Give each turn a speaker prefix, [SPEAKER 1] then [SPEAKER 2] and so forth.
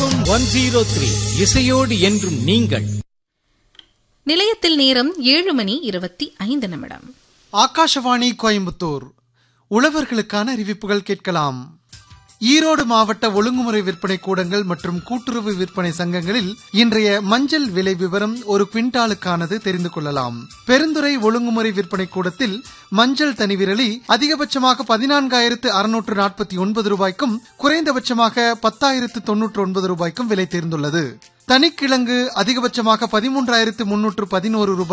[SPEAKER 1] FM one zero three இசையோடு என்றும் நீங்கள்
[SPEAKER 2] நிலையத்தில் நேரம் ஏழு மணி இருபத்தி ஐந்து நிமிடம்
[SPEAKER 3] ஆகாஷவாணி கோயம்புத்தூர் உழவர்களுக்கான அறிவிப்புகள் கேட்கலாம் ஈரோடு மாவட்ட ஒழுங்குமுறை விற்பனை கூடங்கள் மற்றும் கூட்டுறவு விற்பனை சங்கங்களில் இன்றைய மஞ்சள் விலை விவரம் ஒரு குவிண்டாலுக்கானது தெரிந்து கொள்ளலாம் பெருந்துறை ஒழுங்குமுறை விற்பனை கூடத்தில் மஞ்சள் தனிவிரலி அதிகபட்சமாக பதினான்காயிரத்து அறுநூற்று நாற்பத்தி ஒன்பது ரூபாய்க்கும் குறைந்தபட்சமாக பத்தாயிரத்து தொன்னூற்று ஒன்பது ரூபாய்க்கும் விலை தேர்ந்துள்ளது தனிக்கிழங்கு அதிகபட்சமாக பதிமூன்றாயிரத்து முன்னூற்று பதினோரு ரூபாய்